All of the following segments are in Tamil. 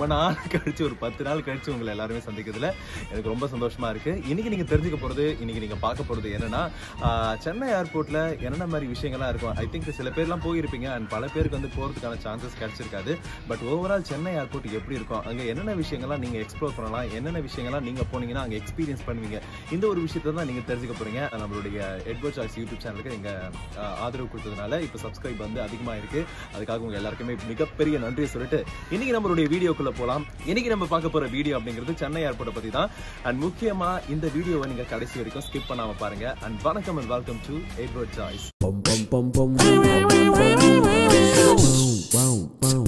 ரொம்ப நாள் கழிச்சு ஒரு பத்து நாள் கழிச்சு உங்களை எல்லாருமே சந்திக்கிறதுல எனக்கு ரொம்ப சந்தோஷமா இருக்கு இன்னைக்கு நீங்க தெரிஞ்சுக்க போறது இன்னைக்கு நீங்க பார்க்க போறது என்னன்னா ஆஹ், சென்னை ஏர்போர்ட்ல என்னென்ன மாதிரி விஷயங்கள்லாம் இருக்கும் ஐ திங்க் சில பேர்லாம் போயிருப்பீங்க அண்ட் பல பேருக்கு வந்து போறதுக்கான சான்சஸ் கிடைச்சிருக்காது பட் ஓவரால் சென்னை ஏர்போர்ட் எப்படி இருக்கும் அங்க என்னென்ன விஷயங்கள்லாம் நீங்க எக்ஸ்ப்ளோர் பண்ணலாம் என்னென்ன விஷயங்கள்லாம் நீங்க போனீங்கன்னா அங்க எக்ஸ்பீரியன்ஸ் பண்ணுவீங்க இந்த ஒரு விஷயத்தை தான் நீங்க தெரிஞ்சுக்க போறீங்க நம்மளுடைய எட்வர்ட் சாய்ஸ் யூடியூப் சேனலுக்கு நீங்க ஆஹ், ஆதரவு கொடுத்ததுனால இப்போ சப்ஸ்கிரைப் வந்து அதிகமா இருக்கு அதுக்காக உங்க எல்லாருக்குமே மிகப்பெரிய நன்றியை சொல்லிட்டு இன்னைக்கு நம்மளுடைய வீடியோக்குள்ள போலாம் இன்னைக்கு நம்ம பார்க்க போற வீடியோ அப்படிங்கிறது சென்னை ஏர்போர்ட்டை பத்தி தான் அண்ட் முக்கியமா இந்த வீடியோவை நீங்க கடைசி வரைக்கும் ஸ்கிப் பண்ணாம பாருங்க அண்ட் வணக்கம் and welcome to Edward choice Bum bum bum bum bum bum bum bum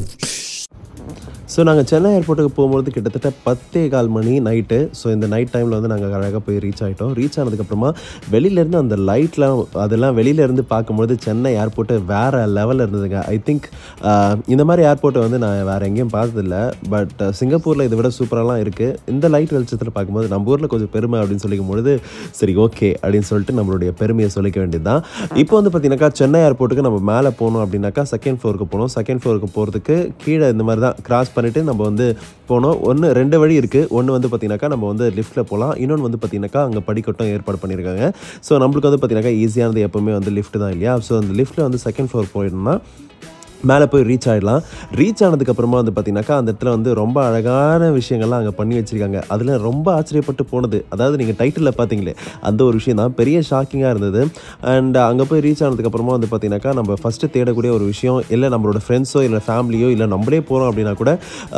so நாங்கள் சென்னை ஏர்போர்ட்டுக்கு போகும்போது கிட்டத்தட்ட பத்தே கால் மணி நைட்டு ஸோ இந்த நைட் டைமில் வந்து நாங்கள் அழகாக போய் ரீச் ஆகிட்டோம் ரீச் ஆனதுக்கப்புறமா வெளியிலேருந்து அந்த லைட்லாம் அதெல்லாம் வெளியிலேருந்து பார்க்கும்போது சென்னை ஏர்போர்ட்டு வேறு லெவலில் இருந்ததுங்க ஐ திங்க் இந்த மாதிரி ஏர்போர்ட்டை வந்து நான் வேறு எங்கேயும் பார்த்ததில்ல பட் சிங்கப்பூரில் இதை விட சூப்பராலாம் இருக்குது இந்த லைட் வெளிச்சத்தில் பார்க்கும்போது நம்ம ஊரில் கொஞ்சம் பெருமை அப்படின்னு சொல்லிக்கும் பொழுது சரி ஓகே அப்படின்னு சொல்லிட்டு நம்மளுடைய பெருமையை சொல்லிக்க வேண்டியது தான் இப்போ வந்து பார்த்தீங்கன்னாக்கா சென்னை ஏர்போர்ட்டுக்கு நம்ம மேலே போகணும் அப்படின்னாக்கா செகண்ட் ஃப்ளோருக்கு போகணும் செகண்ட் ஃப்ளோருக்கு போகிறதுக்கு கீழே இந்த மாதிரி தான் கிராஸ் பண்ணிவிட்டு நம்ம வந்து போனோம் ஒன்று ரெண்டு வழி இருக்குது ஒன்று வந்து பார்த்தீங்கன்னாக்கா நம்ம வந்து லிஃப்ட்டில் போகலாம் இன்னொன்று வந்து பார்த்தீங்கன்னாக்கா அங்கே படிக்கட்டும் ஏற்பாடு பண்ணியிருக்காங்க ஸோ நம்மளுக்கு வந்து பார்த்தீங்கன்னாக்கா ஈஸியானது எப்போவுமே வந்து லிஃப்ட் தான் இல்லையா ஸோ அந்த லிஃப்ட்டில் வந்து செகண்ட் ஃப்ளோர் போயிடணும்னா மேலே போய் ரீச் ஆகிடலாம் ரீச் ஆனதுக்கப்புறமா வந்து பார்த்தீங்கன்னாக்கா அந்த இடத்துல வந்து ரொம்ப அழகான விஷயங்கள்லாம் அங்கே பண்ணி வச்சுருக்காங்க அதில் ரொம்ப ஆச்சரியப்பட்டு போனது அதாவது நீங்கள் டைட்டிலில் பார்த்தீங்களே அந்த ஒரு விஷயம் தான் பெரிய ஷாக்கிங்காக இருந்தது அண்ட் அங்கே போய் ரீச் ஆனதுக்கப்புறமா வந்து பார்த்தீங்கன்னாக்கா நம்ம ஃபஸ்ட்டு தேடக்கூடிய ஒரு விஷயம் இல்லை நம்மளோட ஃப்ரெண்ட்ஸோ இல்லை ஃபேமிலியோ இல்லை நம்மளே போகிறோம் அப்படின்னா கூட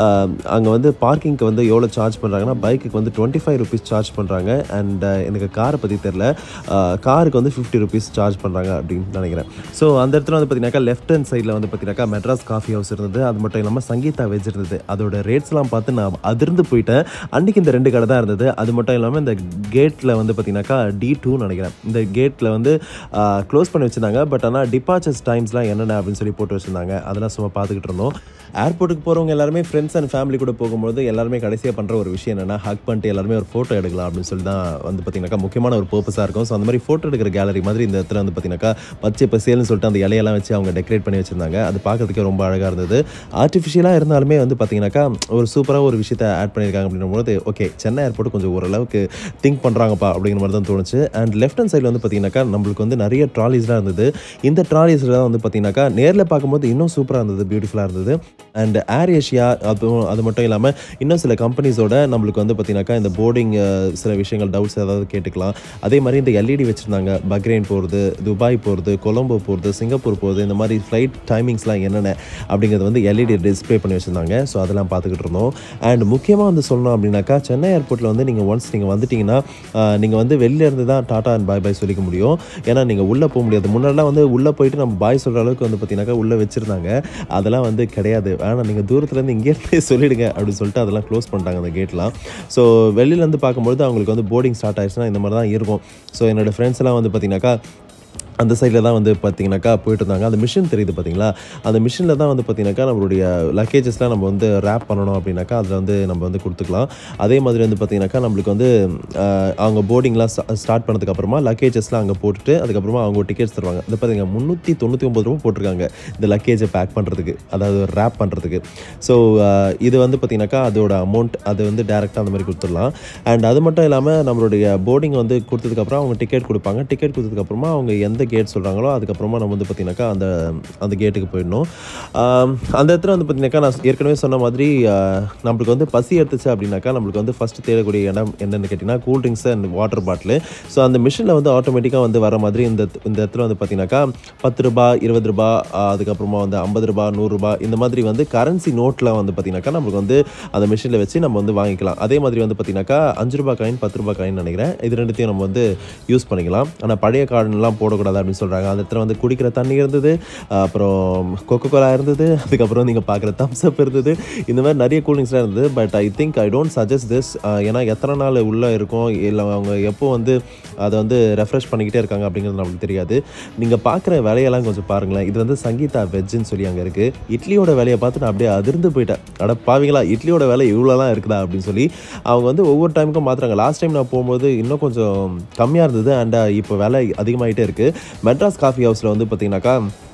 அங்கே வந்து பார்க்கிங்க்கு வந்து எவ்வளோ சார்ஜ் பண்ணுறாங்கன்னா பைக்குக்கு வந்து டுவெண்ட்டி ஃபைவ் ருபீஸ் சார்ஜ் பண்ணுறாங்க அண்ட் எனக்கு காரை பற்றி தெரில காருக்கு வந்து ஃபிஃப்டி ருபீஸ் சார்ஜ் பண்ணுறாங்க அப்படின்னு நினைக்கிறேன் ஸோ அந்த இடத்துல வந்து பார்த்தீங்கன்னாக்கா லெஃப்ட் ஹேண்ட் சைடில் வந்து பார்த்தீங்கன்னாக்கா மெட்ராஸ் காஃபி ஹவுஸ் இருந்தது அது மட்டும் இல்லாமல் சங்கீதா வெஜ் இருந்தது அதோட ரேட்ஸ்லாம் பார்த்து நான் அதிர்ந்து போயிட்டேன் அன்றைக்கி இந்த ரெண்டு கடை தான் இருந்தது அது மட்டும் இல்லாமல் இந்த கேட்டில் வந்து பார்த்தீங்கன்னாக்கா டி டூ நினைக்கிறேன் இந்த கேட்டில் வந்து க்ளோஸ் பண்ணி வச்சுருந்தாங்க பட் ஆனால் டிபார்ச்சர்ஸ் டைம்ஸ்லாம் என்னென்ன அப்படின்னு சொல்லி போட்டு வச்சுருந்தாங்க அதெல்லாம் சும்மா பார்த்துக்கிட்டு இருந்தோம் ஏர்போர்ட்டுக்கு போகிறவங்க எல்லாருமே ஃப்ரெண்ட்ஸ் அண்ட் ஃபேமிலி கூட போகும்போது எல்லாருமே கடைசியாக பண்ணுற ஒரு விஷயம் என்னென்னா ஹக் பண்ணிட்டு எல்லாருமே ஒரு ஃபோட்டோ எடுக்கலாம் அப்படின்னு சொல்லி தான் வந்து பார்த்தீங்கன்னாக்கா முக்கியமான ஒரு பர்பஸாக இருக்கும் ஸோ அந்த மாதிரி ஃபோட்டோ எடுக்கிற கேலரி மாதிரி இந்த இடத்துல வந்து பார்த்தீங்கன்னாக்கா பச்சை பசேல்னு சொல்லிட்டு அந்த இலையெல்லாம் வச்சு அவங்க டெக்கரேட் பண்ணி வச்சிருந்தாங்க அது பார்க்கறதுக்கே ரொம்ப அழகாக இருந்தது ஆர்டிஃபிஷியலாக இருந்தாலுமே வந்து பார்த்தீங்கன்னாக்கா ஒரு சூப்பராக ஒரு விஷயத்தை ஆட் பண்ணியிருக்காங்க அப்படின்னும் போது ஓகே சென்னை ஏர்போர்ட் கொஞ்சம் ஓரளவுக்கு திங்க் பண்ணுறாங்கப்பா அப்படிங்கிற மாதிரி தான் தோணுச்சு அண்ட் லெஃப்ட் ஹேண்ட் சைடில் வந்து பார்த்தீங்கன்னாக்கா நம்மளுக்கு வந்து நிறைய ட்ராலிஸ்லாம் இருந்தது இந்த ட்ராலிஸில் தான் வந்து பார்த்தீங்கன்னாக்கா நேரில் பார்க்கும்போது இன்னும் சூப்பராக இருந்தது பியூட்டிஃபுல்லாக இருந்தது அண்ட் ஏர் ஏஷியா அதுவும் அது மட்டும் இல்லாமல் இன்னும் சில கம்பெனிஸோட நம்மளுக்கு வந்து பார்த்தீங்கன்னாக்கா இந்த போர்டிங் சில விஷயங்கள் டவுட்ஸ் ஏதாவது கேட்டுக்கலாம் அதே மாதிரி இந்த எல்இடி வச்சுருந்தாங்க பக்ரைன் போகிறது துபாய் போகிறது கொலம்போ போகிறது சிங்கப்பூர் போகிறது இந்த மாதிரி ஃப்ளைட் டைமிங்ஸ்லாம் என்னென்ன அப்படிங்கிறது வந்து எல்இடி டிஸ்ப்ளே பண்ணி வச்சுருந்தாங்க ஸோ அதெல்லாம் பார்த்துக்கிட்டு இருந்தோம் அண்ட் முக்கியமாக வந்து சொல்லணும் அப்படின்னாக்கா சென்னை ஏர்போர்ட்டில் வந்து நீங்கள் ஒன்ஸ் நீங்கள் வந்துட்டீங்கன்னா நீங்கள் வந்து வெளில இருந்து தான் டாடா அண்ட் பாய் பாய் சொல்லிக்க முடியும் ஏன்னா நீங்கள் உள்ளே போக முடியாது முன்னாடிலாம் வந்து உள்ளே போயிட்டு நம்ம பாய் சொல்கிற அளவுக்கு வந்து பார்த்தீங்கன்னாக்கா உள்ளே வச்சுருந்தாங்க அதெல்லாம் வந்து கிடையாது ஆனால் நீங்கள் தூரத்துலேருந்து இங்கேருந்தே சொல்லிடுங்க அப்படின்னு சொல்லிட்டு அதெல்லாம் க்ளோஸ் பண்ணிட்டாங்க அந்த கேட்லாம் ஸோ வெளியிலேருந்து பார்க்கும்பொழுது அவங்களுக்கு வந்து போர்டிங் ஸ்டார்ட் ஆயிடுச்சுன்னா இந்த மாதிரி தான் இருக்கும் ஸோ என்னோடய ஃப்ரெண்ட்ஸ் எல்லாம் வந்து பார்த்தீங்கன்னாக்கா அந்த சைடில் தான் வந்து பார்த்தீங்கன்னாக்கா போயிட்டு இருந்தாங்க அந்த மிஷின் தெரியுது பார்த்தீங்களா அந்த மிஷினில் தான் வந்து பார்த்தீங்கன்னாக்கா நம்மளுடைய லக்கேஜஸ்லாம் நம்ம வந்து ரேப் பண்ணணும் அப்படின்னாக்கா அதில் வந்து நம்ம வந்து கொடுத்துக்கலாம் அதே மாதிரி வந்து பார்த்தீங்கன்னாக்கா நம்மளுக்கு வந்து ஆஹ், அவங்க போர்டிங்லாம் ஸ்டார்ட் பண்ணதுக்கப்புறமா லக்கேஜஸ்லாம் அங்கே போட்டுட்டு அதுக்கப்புறமா அவங்க டிக்கெட்ஸ் தருவாங்க இந்த பார்த்தீங்க முந்நூற்றி தொண்ணூற்றி ஒம்பது ரூபா போட்டிருக்காங்க இந்த லக்கேஜை பேக் பண்ணுறதுக்கு அதாவது ரேப் பண்ணுறதுக்கு ஸோ இது வந்து பார்த்தீங்கன்னாக்கா அதோட அமௌண்ட் அது வந்து டேரெக்டாக அந்த மாதிரி கொடுத்துடலாம் அண்ட் அது மட்டும் இல்லாமல் நம்மளுடைய போர்டிங் வந்து கொடுத்ததுக்கப்புறம் அவங்க டிக்கெட் கொடுப்பாங்க டிக்கெட் கொடுத்ததுக்கப்புறமா அவங்க எந்த கேட் சொல்கிறாங்களோ அதுக்கப்புறமா நம்ம வந்து பார்த்தீங்கன்னாக்கா அந்த அந்த கேட்டுக்கு போயிடணும் ஆம், அந்த இடத்துல வந்து பார்த்தீங்கன்னாக்கா நான் ஏற்கனவே சொன்ன மாதிரி ஆஹ், நம்மளுக்கு வந்து பசி எடுத்துச்சு அப்படின்னாக்கா நம்மளுக்கு வந்து ஃபஸ்ட்டு தேடக்கூடிய இடம் என்னென்னு கேட்டிங்கன்னா cool drinks and water bottle so அந்த மிஷினில் வந்து ஆட்டோமேட்டிக்காக வந்து வர மாதிரி இந்த இந்த இடத்துல வந்து பார்த்தீங்கன்னாக்கா பத்து ரூபா இருபது ரூபா ஆஹ், அதுக்கப்புறமா வந்து ஐம்பது ரூபா நூறுரூபா இந்த மாதிரி வந்து கரன்சி நோட்டில் வந்து பார்த்தீங்கன்னாக்கா நம்மளுக்கு வந்து அந்த மிஷினில் வச்சு நம்ம வந்து வாங்கிக்கலாம் அதே மாதிரி வந்து பார்த்தீங்கன்னாக்கா அஞ்சு ரூபா காயின் பத்து ரூபா காயின் நினைக்கிறேன் இது ரெண்டுத்தையும் நம்ம வந்து யூஸ் பண்ணிக்கலாம் ஆனால் பழைய கார்டுலாம் போடக்கூடாது அப்படின்னு சொல்கிறாங்க அந்த இடத்துல வந்து குடிக்கிற தண்ணி இருந்தது அப்புறம் கொக்கோ கோலா இருந்தது அதுக்கப்புறம் நீங்கள் பார்க்குற தம்ஸ் அப் இருந்தது இந்த மாதிரி நிறைய கூலிங்ஸ்லாம் இருந்தது but I think I don't suggest this ஏன்னா எத்தனை நாள் உள்ளே இருக்கும் இல்லை அவங்க எப்போ வந்து அதை வந்து ரெஃப்ரெஷ் பண்ணிக்கிட்டே இருக்காங்க அப்படிங்கிறது நம்மளுக்கு தெரியாது நீங்கள் பார்க்குற வேலையெல்லாம் கொஞ்சம் பாருங்களேன் இது வந்து சங்கீதா வெஜ்ஜுன்னு சொல்லி அங்கே இருக்குது இட்லியோட வேலையை பார்த்து நான் அப்படியே அதிர்ந்து போயிட்டேன் அட பாவீங்களா இட்லியோட வேலை இவ்வளோலாம் இருக்குதா அப்படின்னு சொல்லி அவங்க வந்து ஒவ்வொரு டைமுக்கும் மாற்றுறாங்க லாஸ்ட் டைம் நான் போகும்போது இன்னும் கொஞ்சம் கம்மியாக இருந்தது அண்ட் இப்போ விலை அதிகமாகிட்டே இருக்குது மெட்ராஸ் காஃபி ஹவுஸில் வந்து பார்த்தீங்கன்னாக்கா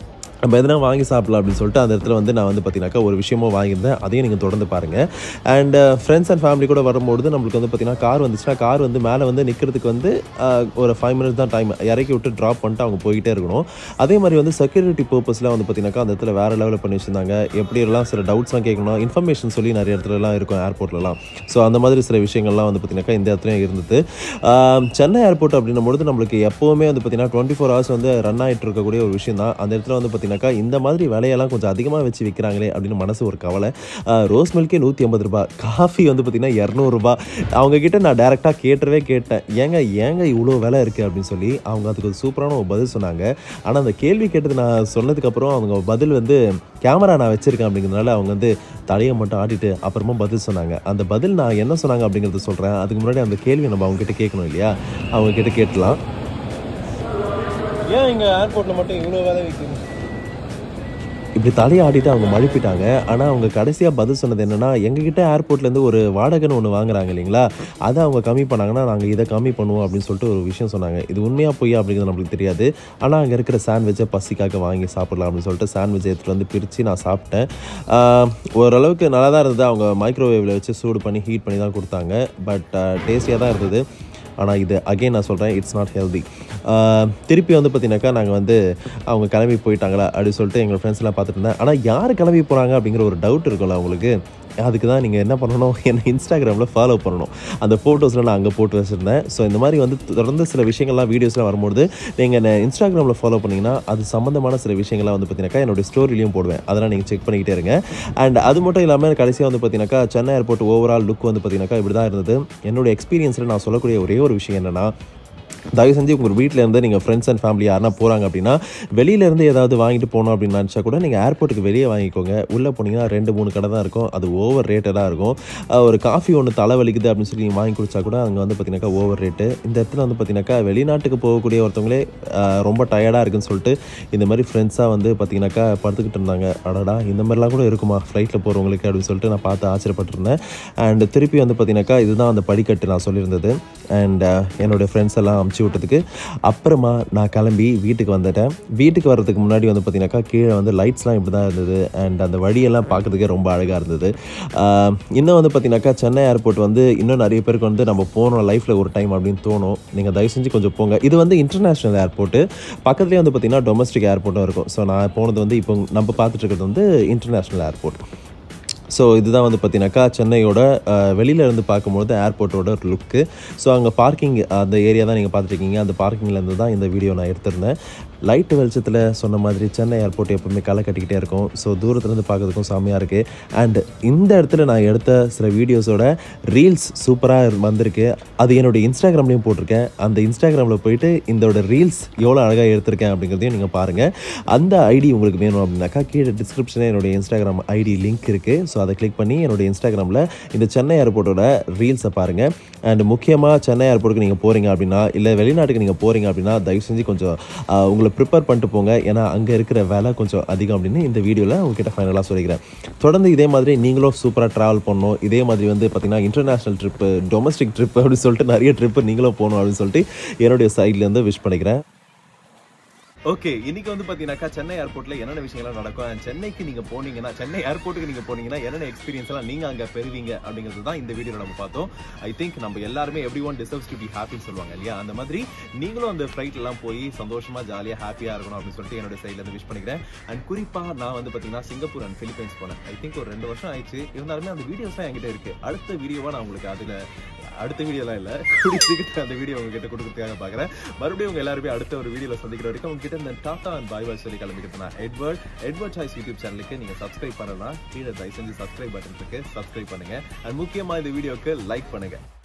நம்ம எதனா வாங்கி சாப்பிடலாம் அப்படின்னு சொல்லிட்டு அந்த இடத்துல வந்து நான் வந்து பார்த்தீங்கன்னாக்கா ஒரு விஷயமும் வாங்கியிருந்தேன் அதையும் நீங்கள் தொடர்ந்து பாருங்கள் அண்ட் ஃப்ரெண்ட்ஸ் அண்ட் ஃபேமிலி கூட வரும்போது நம்மளுக்கு வந்து பார்த்தீங்கன்னா கார் வந்துச்சுன்னா கார் வந்து மேலே வந்து நிற்கிறதுக்கு வந்து அஹ், ஒரு ஃபைவ் மினிட்ஸ் தான் டைம் இறக்கி விட்டு ட்ராப் பண்ணிட்டு அவங்க போயிட்டே இருக்கணும் அதே மாதிரி வந்து செக்யூரிட்டி பர்பஸில் வந்து பார்த்தீங்கன்னாக்கா அந்த இடத்துல வேறு லெவலில் பண்ணி வச்சிருந்தாங்க எப்படி எல்லாம் சில டவுட்ஸ்லாம் கேட்கணும் இன்ஃபர்மேஷன் சொல்லி நிறைய இடத்துலலாம் இருக்கும் ஏர்போர்ட்லலாம் ஸோ அந்த மாதிரி சில விஷயங்கள்லாம் வந்து பார்த்தீங்கன்னாக்கா இந்த இடத்துலையும் இருந்தது ஆம், சென்னை ஏர்போர்ட் அப்படின்னும் பொழுது நம்மளுக்கு எப்போவுமே வந்து பார்த்தீங்கன்னா டுவெண்ட்டி ஃபோர் ஹவர்ஸ் வந்து ரன் ஆகிட்டு இருக்கக்கூடிய ஒரு விஷயம் தான் அந்த இடத்துல வந்து பார்த்தீங்கன்னாக்கா இந்த மாதிரி விலையெல்லாம் கொஞ்சம் அதிகமாக வச்சு விற்கிறாங்களே அப்படின்னு மனசு ஒரு கவலை ஆஹ், ரோஸ் மில்கே நூற்றி ஐம்பது ரூபாய் காஃபி வந்து பார்த்தீங்கன்னா இரநூறுபா அவங்க கிட்ட நான் டேரெக்டாக கேட்டவே கேட்டேன் ஏங்க ஏங்க இவ்வளோ விலை இருக்குது அப்படின்னு சொல்லி அவங்க அதுக்கு ஒரு சூப்பரான ஒரு பதில் சொன்னாங்க ஆனால் அந்த கேள்வி கேட்டது நான் சொன்னதுக்கப்புறம் அவங்க பதில் வந்து கேமரா நான் வச்சிருக்கேன் அப்படிங்கிறதுனால அவங்க வந்து தலையை மட்டும் ஆட்டிட்டு அப்புறமா பதில் சொன்னாங்க அந்த பதில் நான் என்ன சொன்னாங்க அப்படிங்கிறத சொல்கிறேன் அதுக்கு முன்னாடி அந்த கேள்வி நம்ம அவங்க கிட்ட கேட்கணும் இல்லையா அவங்க கிட்ட கேட்டலாம் ஏன் இங்கே ஏர்போர்ட்டில் மட்டும் இவ்வளோ வேலை வைக்கணும் இப்படி தலையை ஆடிட்டு அவங்க மழுப்பிட்டாங்க ஆனால் அவங்க கடைசியாக பதில் சொன்னது என்னன்னா எங்ககிட்ட ஏர்போர்ட்லேருந்து ஒரு வாடகைன்னு ஒன்று வாங்குறாங்க இல்லைங்களா அதை அவங்க கம்மி பண்ணாங்கன்னா நாங்கள் இதை கம்மி பண்ணுவோம் அப்படின்னு சொல்லிட்டு ஒரு விஷயம் சொன்னாங்க இது உண்மையாக பொய்யா அப்படிங்கிறது நம்மளுக்கு தெரியாது ஆனால் அங்கே இருக்கிற சாண்ட்விச்சை பசிக்காக வாங்கி சாப்பிடலாம் அப்படின்னு சொல்லிட்டு சாண்ட்விச் எடுத்துகிட்டு வந்து பிரித்து நான் சாப்பிட்டேன் ஆஹ், ஓரளவுக்கு நல்லா தான் இருந்தது அவங்க மைக்ரோவேவில் வச்சு சூடு பண்ணி ஹீட் பண்ணி தான் கொடுத்தாங்க பட் டேஸ்டியாக தான் இருந்தது ஆனால் இது அகைன் நான் சொல்கிறேன் இட்ஸ் நாட் ஹெல்தி திருப்பி வந்து பார்த்தீங்கன்னாக்கா நாங்கள் வந்து அவங்க கிளம்பி போயிட்டாங்களா அப்படின்னு சொல்லிட்டு எங்கள் ஃப்ரெண்ட்ஸ் எல்லாம் பார்த்துட்டு இருந்தேன் ஆனால் யார் கிளம்பி போகிறாங்க அப்படிங்கிற ஒரு டவுட் இருக்கும்ல அவங்களுக்கு அதுக்கு தான் நீங்கள் என்ன பண்ணணும் என்னை இன்ஸ்டாகிராமில் ஃபாலோ பண்ணணும் அந்த ஃபோட்டோஸில் நான் அங்கே போட்டு வச்சுருந்தேன் ஸோ இந்த மாதிரி வந்து தொடர்ந்து சில விஷயங்கள்லாம் வீடியோஸ்லாம் வரும்போது நீங்கள் என்ன இன்ஸ்டாகிராமில் ஃபாலோ பண்ணிங்கன்னா அது சம்மந்தமான சில விஷயங்கள்லாம் வந்து பார்த்தீங்கன்னாக்கா என்னோட ஸ்டோரிலையும் போடுவேன் அதெல்லாம் நீங்கள் செக் பண்ணிக்கிட்டே இருங்க அண்ட் அது மட்டும் இல்லாமல் கடைசியாக வந்து பார்த்தீங்கன்னாக்கா சென்னை ஏர்போர்ட் ஓவரால் லுக் வந்து பார்த்தீங்கன்னாக்கா இப்படி தான் இருந்தது என்னோட எக்ஸ்பீரியன்ஸில் நான் சொல்லக்கூடிய ஒரே ஒரு விஷயம் என்னென்னா தயவு செஞ்சு உங்கள் வீட்டில் இருந்து நீங்கள் ஃப்ரெண்ட்ஸ் அண்ட் ஃபேமிலி யாருனா போகிறாங்க அப்படின்னா வெளியில இருந்து ஏதாவது வாங்கிட்டு போகணும் அப்படின்னு நினச்சா கூட நீங்கள் ஏர்போர்ட்டுக்கு வெளியே வாங்கிக்கோங்க உள்ளே போனீங்கன்னா ரெண்டு மூணு கடை தான் இருக்கும் அது ஓவர் ரேட்டடாக இருக்கும் அஹ் ஒரு காஃபி ஒன்று தலை வலிக்குது அப்படின்னு சொல்லி நீங்கள் வாங்கி குடிச்சா கூட அங்கே வந்து பார்த்தீங்கன்னாக்கா ஓவர் ரேட்டு இந்த இடத்துல வந்து பார்த்தீங்கன்னாக்கா வெளிநாட்டுக்கு போகக்கூடிய ஒருத்தவங்களே அஹ் ரொம்ப டயர்டாக இருக்குன்னு சொல்லிட்டு இந்த மாதிரி ஃப்ரெண்ட்ஸாக வந்து பார்த்தீங்கன்னாக்கா படுத்துக்கிட்டு இருந்தாங்க அடடா இந்த மாதிரிலாம் கூட இருக்குமா ஃப்ளைட்டில் போகிறவங்களுக்கு அப்படின்னு சொல்லிட்டு நான் பார்த்து ஆச்சரியப்பட்டிருந்தேன் அண்ட் திருப்பி வந்து பார்த்தீங்கன்னாக்கா இதுதான் அந்த படிக்கட்டு நான் சொல்லியிருந்தது அண்ட் என்னுடைய ஃப்ரெண்ட்ஸ் எல்லாம் அமுச்சு விட்டதுக்கு அப்புறமா நான் கிளம்பி வீட்டுக்கு வந்துட்டேன் வீட்டுக்கு வர்றதுக்கு முன்னாடி வந்து பார்த்தீங்கன்னாக்கா கீழே வந்து லைட்ஸ்லாம் இப்படி தான் இருந்தது அண்ட் அந்த வழியெல்லாம் பார்க்கறதுக்கே ரொம்ப அழகாக இருந்தது ஆஹ் இன்னும் வந்து பார்த்தீங்கன்னாக்கா சென்னை ஏர்போர்ட் வந்து இன்னும் நிறைய பேருக்கு வந்து நம்ம போகணும் லைஃப்பில் ஒரு டைம் அப்படின்னு தோணும் நீங்கள் தயவு செஞ்சு கொஞ்சம் போங்க இது வந்து இன்டர்நேஷ்னல் ஏர்போர்ட்டு பக்கத்துலேயே வந்து பார்த்தீங்கன்னா டொமஸ்டிக் ஏர்போர்ட்டும் இருக்கும் ஸோ நான் போனது வந்து இப்போ நம்ம பார்த்துட்டு இருக்கிறது வந்து இன்டர்நேஷ்னல் ஏர்போர்ட் ஸோ இதுதான் வந்து பார்த்தீங்கன்னாக்கா சென்னையோட அஹ், வெளியில இருந்து பார்க்கும்போது ஏர்போர்ட்டோட ஒரு லுக்கு ஸோ அங்கே பார்க்கிங் அந்த ஏரியா தான் நீங்கள் பார்த்துருக்கீங்க அந்த பார்க்கிங்லேருந்து தான் இந்த வீடியோ நான் எடுத்திருந்தேன் லைட்டு வெளிச்சத்தில் சொன்ன மாதிரி சென்னை ஏர்போர்ட் எப்பவுமே களை கட்டிக்கிட்டே இருக்கும் ஸோ தூரத்துலேருந்து பார்க்கறதுக்கும் செம்மையாக இருக்குது அண்ட் இந்த இடத்துல நான் எடுத்த சில வீடியோஸோட ரீல்ஸ் சூப்பராக வந்திருக்கு அது என்னோட இன்ஸ்டாகிராம்லேயும் போட்டிருக்கேன் அந்த இன்ஸ்டாகிராமில் போயிட்டு இதோட ரீல்ஸ் எவ்வளோ அழகாக எடுத்திருக்கேன் அப்படிங்கிறதையும் நீங்கள் பாருங்கள் அந்த ஐடி உங்களுக்கு வேணும் அப்படின்னாக்கா கீழே டிஸ்கிரிப்ஷனில் என்னோட இன்ஸ்டாகிராம் ஐடி லிங்க் இருக்குது ஸோ அதை கிளிக் பண்ணி என்னோட இன்ஸ்டாகிராமில் இந்த சென்னை ஏர்போர்ட்டோட ரீல்ஸை பாருங்கள் அண்ட் முக்கியமாக சென்னை ஏர்போர்ட்டுக்கு நீங்கள் போகிறீங்க அப்படின்னா இல்லை வெளிநாட்டுக்கு நீங்கள் போகிறீங்க அப்படின்னா தயவு செஞ்சு கொஞ்சம் ஆஹ், உங்களை ப்ரிப்பேர் பண்ணிட்டு போங்க ஏன்னா அங்கே இருக்கிற விலை கொஞ்சம் அதிகம் அப்படின்னு இந்த வீடியோவில் உங்ககிட்ட ஃபைனலாக சொல்லிக்கிறேன் தொடர்ந்து இதே மாதிரி நீங்களும் சூப்பராக ட்ராவல் பண்ணணும் இதே மாதிரி வந்து பார்த்தீங்கன்னா இன்டர்நேஷ்னல் ட்ரிப்பு டொமஸ்டிக் ட்ரிப் அப்படின்னு சொல்லிட்டு நிறைய ட்ரிப்பு நீங்களும் போகணும் அப்படின்னு சொல்லிட்டு என்னுடைய சைட்லேருந்து விஷ் பண்ணிக்கிறேன் ஓகே இன்னைக்கு வந்து பாத்தீங்கன்னாக்கா சென்னை ஏர்போர்ட்ல என்னென்ன விஷயங்கள்லாம் நடக்கும் and சென்னைக்கு நீங்க போனீங்கன்னா சென்னை ஏர்போர்ட்டுக்கு நீங்க போனீங்கன்னா என்னென்ன எக்ஸ்பீரியன்ஸ் எல்லாம் நீங்க அங்க பெறுவீங்க அப்படிங்கிறது தான் இந்த வீடியோல நம்ம பார்த்தோம் ஐ திங்க் நம்ம எல்லாருமே every one deserves to be ஹாப்பின்னு சொல்லுவாங்க இல்லையா அந்த மாதிரி நீங்களும் அந்த ஃபிளைட் எல்லாம் போய் சந்தோஷமா ஜாலியா ஹாப்பியா இருக்கணும் அப்படின்னு சொல்லிட்டு என்னோட சைட்ல இருந்து விஷ் பண்ணிக்கிறேன் அண்ட் குறிப்பா நான் வந்து பாத்தீங்கன்னா சிங்கப்பூர் அண்ட் பிலிப்பைன்ஸ் போனேன் ஐ திங்க் ஒரு ரெண்டு வருஷம் ஆயிடுச்சு இருந்தாலுமே அந்த வீடியோஸ்லாம் என்கிட்ட இருக்கு அடுத்த வீடியோவா நான் உங்களுக்கு அதுல அடுத்த வீடியோலாம் இல்ல கூடிய சீக்கிரத்துல அந்த வீடியோ உங்ககிட்ட கொடுக்கறதுக்காக பாக்குறேன் மறுபடியும் உங்க எல்லாருமே அடுத்த ஒரு வீடியோல சந்திக்கிற வரைக்கும் உங்ககிட்ட இந்த டாடா அண்ட் பாய் பாய் சொல்லி கிளம்பிக்கிட்டு நான் எட்வர்ட் எட்வர்ட் சாய்ஸ் யூடியூப் சேனலுக்கு நீங்க சப்ஸ்கிரைப் பண்ணலாம் கீழே தயவு செஞ்சு சப்ஸ்கிரைப் பட்டன் இருக்கு சப்ஸ்கிரைப் பண்ணுங்க அண்ட் முக்கியமா இந்த வீடியோக்கு லைக் பண்ணுங்க